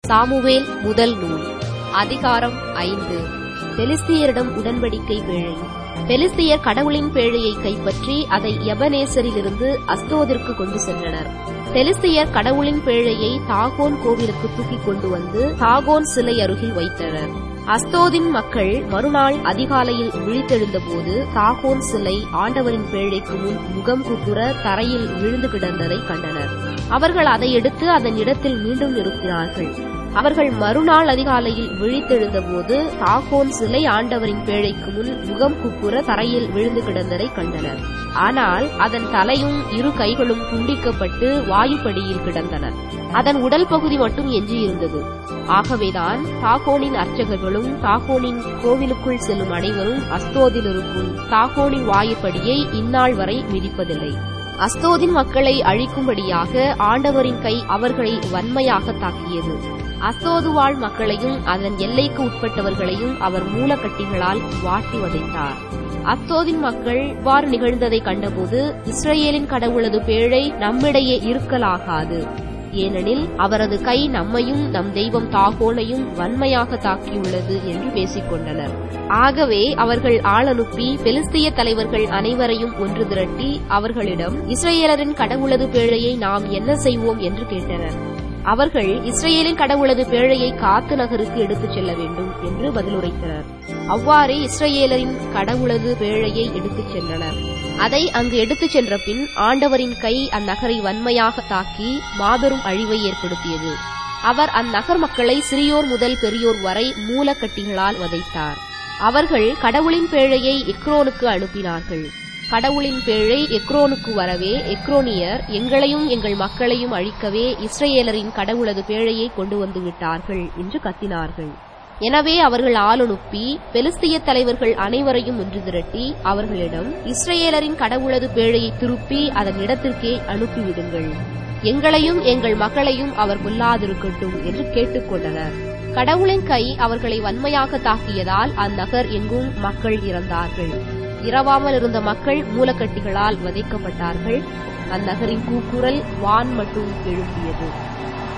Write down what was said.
Samuel முதல் நூல் அதிகாரம் ஐந்து பெலிஸ்தியரிடம் உடன்படிக்கை பேழை பெலிஸ்தியர் கடவுளின் பேழையை கைப்பற்றி அதை எபனேசரிலிருந்து அஸ்தோதிற்கு கொண்டு சென்றனர் பெலிஸ்தியர் கடவுளின் பேழையை தாகோன் கோவிலுக்கு தூக்கிக் கொண்டு வந்து தாகோன் சிலை அருகில் வைத்தனர் அஸ்தோதின் மக்கள் மறுநாள் அதிகாலையில் விழித்தெழுந்தபோது தாகோன் சிலை ஆண்டவரின் பேழைக்கு முன் முகம் குப்புற தரையில் விழுந்து கிடந்ததை கண்டனர் அவர்கள் அதை எடுத்து அதன் இடத்தில் மீண்டும் நிறுத்தினார்கள் அவர்கள் மறுநாள் அதிகாலையில் விழித்தெழுந்தபோது தாகோன் சிலை ஆண்டவரின் பேழைக்கு முன் முகம் குப்புற தரையில் விழுந்து கிடந்ததை கண்டனர் ஆனால் அதன் தலையும் இரு கைகளும் துண்டிக்கப்பட்டு வாயுப்படியில் கிடந்தன அதன் உடல் பகுதி மட்டும் எஞ்சியிருந்தது ஆகவேதான் தாகோனின் அர்ச்சகர்களும் தாகோனின் கோவிலுக்குள் செல்லும் அனைவரும் அஸ்தோதில் இருக்கும் தாகோனின் வாயுப்படியை இந்நாள் வரை மிதிப்பதில்லை அஸ்தோதின் மக்களை அழிக்கும்படியாக ஆண்டவரின் கை அவர்களை வன்மையாக தாக்கியது அஸ்தோது வாழ் மக்களையும் அதன் எல்லைக்கு உட்பட்டவர்களையும் அவர் மூலக்கட்டிகளால் வாட்டி வதைத்தார் அஸ்தோதின் மக்கள் இவ்வாறு நிகழ்ந்ததை கண்டபோது இஸ்ரேலின் கடவுளது பேழை நம்மிடையே இருக்கலாகாது ஏனெனில் அவரது கை நம்மையும் நம் தெய்வம் தாகோனையும் வன்மையாக தாக்கியுள்ளது என்று பேசிக் கொண்டனர் ஆகவே அவர்கள் ஆளனுப்பி பெலிஸ்திய தலைவர்கள் அனைவரையும் ஒன்று திரட்டி அவர்களிடம் இஸ்ரேலரின் கடவுளது பேழையை நாம் என்ன செய்வோம் என்று கேட்டனர் அவர்கள் இஸ்ரேலின் கடவுளது பேழையை காத்து நகருக்கு எடுத்துச் செல்ல வேண்டும் என்று பதிலுரைத்தனர் அவ்வாறே இஸ்ரேலரின் கடவுளது பேழையை எடுத்துச் சென்றனர் அதை அங்கு எடுத்துச் சென்ற பின் ஆண்டவரின் கை அந்நகரை வன்மையாக தாக்கி மாபெரும் அழிவை ஏற்படுத்தியது அவர் அந்நகர் மக்களை சிறியோர் முதல் பெரியோர் வரை மூலக்கட்டிகளால் வதைத்தார் அவர்கள் கடவுளின் பேழையை எக்ரோனுக்கு அனுப்பினார்கள் கடவுளின் பேழை எக்ரோனுக்கு வரவே எக்ரோனியர் எங்களையும் எங்கள் மக்களையும் அழிக்கவே இஸ்ரேலரின் கடவுளது பேழையை கொண்டு வந்து விட்டார்கள் என்று கத்தினார்கள் எனவே அவர்கள் ஆளுனுப்பி பெலிஸ்திய தலைவர்கள் அனைவரையும் ஒன்று திரட்டி அவர்களிடம் இஸ்ரேலரின் கடவுளது பேழையை திருப்பி அதன் இடத்திற்கே அனுப்பிவிடுங்கள் எங்களையும் எங்கள் மக்களையும் அவர் கொல்லாதிருக்கட்டும் என்று கேட்டுக்கொண்டனர் கடவுளின் கை அவர்களை வன்மையாக தாக்கியதால் அந்நகர் எங்கும் மக்கள் இறந்தார்கள் இரவாமல் இருந்த மக்கள் மூலக்கட்டிகளால் வதைக்கப்பட்டார்கள் அந்நகரின் கூக்குரல் வான் மட்டும் எழுப்பியது